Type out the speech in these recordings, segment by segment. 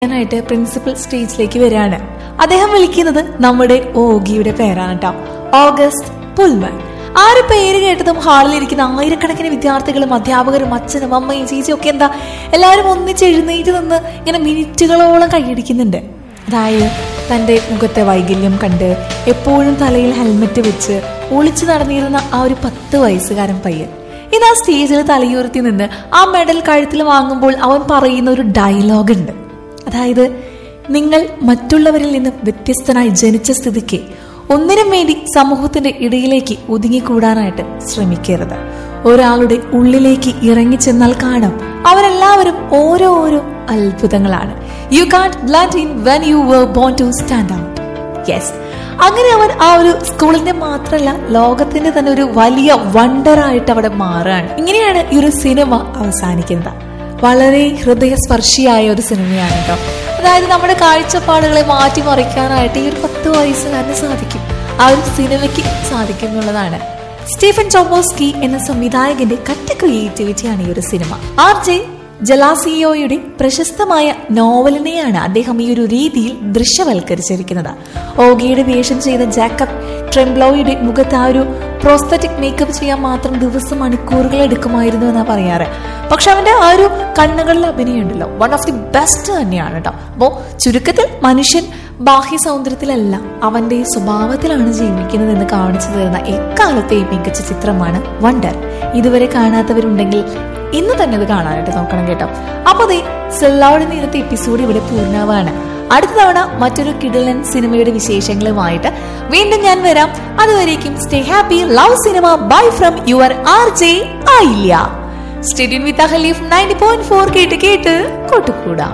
ായിട്ട് principal സ്റ്റേജിലേക്ക് വരികയാണ് അദ്ദേഹം വിളിക്കുന്നത് നമ്മുടെ ഓഗിയുടെ പേരാണ് കേട്ടോ ഓഗസ്റ്റ് പുൽമൻ ആ ഒരു പേര് കേട്ടതും ഹാളിലിരിക്കുന്ന ആയിരക്കണക്കിന് വിദ്യാർത്ഥികളും അധ്യാപകരും അച്ഛനും അമ്മയും ചേച്ചിയും ഒക്കെ എന്താ എല്ലാവരും ഒന്നിച്ച് എഴുന്നേറ്റ് നിന്ന് ഇങ്ങനെ മിനിറ്റുകളോളം കൈയടിക്കുന്നുണ്ട് അതായത് തന്റെ മുഖത്തെ വൈകല്യം കണ്ട് എപ്പോഴും തലയിൽ ഹെൽമെറ്റ് വെച്ച് ഒളിച്ചു നടന്നിരുന്ന ആ ഒരു പത്ത് വയസ്സുകാരൻ പയ്യൻ ഇതാ സ്റ്റേജിൽ തലയുയർത്തി നിന്ന് ആ മെഡൽ കഴുത്തിൽ വാങ്ങുമ്പോൾ അവൻ പറയുന്ന ഒരു ഡയലോഗ് ഉണ്ട് അതായത് നിങ്ങൾ മറ്റുള്ളവരിൽ നിന്നും വ്യത്യസ്തനായി ജനിച്ച സ്ഥിതിക്ക് ഒന്നിനും വേണ്ടി സമൂഹത്തിന്റെ ഇടയിലേക്ക് ഒതുങ്ങിക്കൂടാനായിട്ട് ശ്രമിക്കരുത് ഒരാളുടെ ഉള്ളിലേക്ക് ഇറങ്ങിച്ചെന്നാൽ കാണാം അവരെല്ലാവരും ഓരോ ഓരോ അത്ഭുതങ്ങളാണ് you can't blend in when you were born to stand out yes അങ്ങനെ അവൻ ആ ഒരു സ്കൂളിന്റെ മാത്രമല്ല ലോകത്തിന്റെ തന്നെ ഒരു വലിയ വണ്ടറായിട്ട് അവിടെ മാറുകയാണ് ഇങ്ങനെയാണ് ഈ ഒരു സിനിമ അവസാനിക്കുന്നത് വളരെ ഹൃദയസ്പർശിയായ ഒരു സിനിമയാണ് കേട്ടോ അതായത് നമ്മുടെ കാഴ്ചപ്പാടുകളെ മാറ്റിമറിക്കാനായിട്ട് ഈ ഒരു പത്ത് വയസ്സുകാരന് സാധിക്കും ആ ഒരു സിനിമയ്ക്ക് സാധിക്കും എന്നുള്ളതാണ് സ്റ്റീഫൻ ചോമോസ്കി എന്ന സംവിധായകന്റെ കട്ട ക്രിയേറ്റിവിറ്റിയാണ് ഈ ഒരു സിനിമ ആർ ജെ ജലാസിയോയുടെ പ്രശസ്തമായ നോവലിനെയാണ് അദ്ദേഹം ഈ ഒരു രീതിയിൽ ദൃശ്യവൽക്കരിച്ചിരിക്കുന്നത് ഓഗിയുടെ വേഷം ചെയ്ത ജാക്കബ് ട്രെംബ്ലോയുടെ മുഖത്ത് ആ ഒരു പ്രോസ്തറ്റിക് മേക്കപ്പ് ചെയ്യാൻ മാത്രം ദിവസം മണിക്കൂറുകൾ എടുക്കുമായിരുന്നു എന്നാ പറയാറ് പക്ഷെ അവന്റെ ആ ഒരു കണ്ണുകളിൽ അഭിനയമുണ്ടല്ലോ വൺ ഓഫ് ദി ബെസ്റ്റ് തന്നെയാണ് കേട്ടോ അപ്പോ ചുരുക്കത്തിൽ മനുഷ്യൻ ബാഹ്യ സൗന്ദര്യത്തിലല്ല അവന്റെ സ്വഭാവത്തിലാണ് ജീവിക്കുന്നത് എന്ന് കാണിച്ചു തരുന്ന എക്കാലത്തെയും മികച്ച ചിത്രമാണ് വണ്ടർ ഇതുവരെ കാണാത്തവരുണ്ടെങ്കിൽ ഇന്ന് തന്നെ ഇത് കാണാനായിട്ട് നോക്കണം കേട്ടോ അപ്പൊ ദേ സെല്ലാവുടെ ഇന്നത്തെ എപ്പിസോഡ് ഇവിടെ പൂർണ്ണമാണ് അടുത്ത തവണ മറ്റൊരു കിടലൻ സിനിമയുടെ വിശേഷങ്ങളുമായിട്ട് വീണ്ടും ഞാൻ വരാം അതുവരേക്കും stay happy love cinema bye from your R J ആയില്ല സ്റ്റേഡിയൻ with Haleef ninety point four കേട്ട് കേട്ട് കൊട്ടുകൂടാ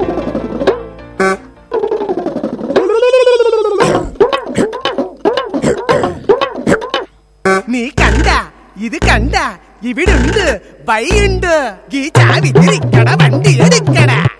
നീ കണ്ട ഇത് കണ്ട ഇവിടുണ്ട് വഴിയുണ്ട് ഈ ചാവി തിരിക്കട വണ്ടി എടുക്കട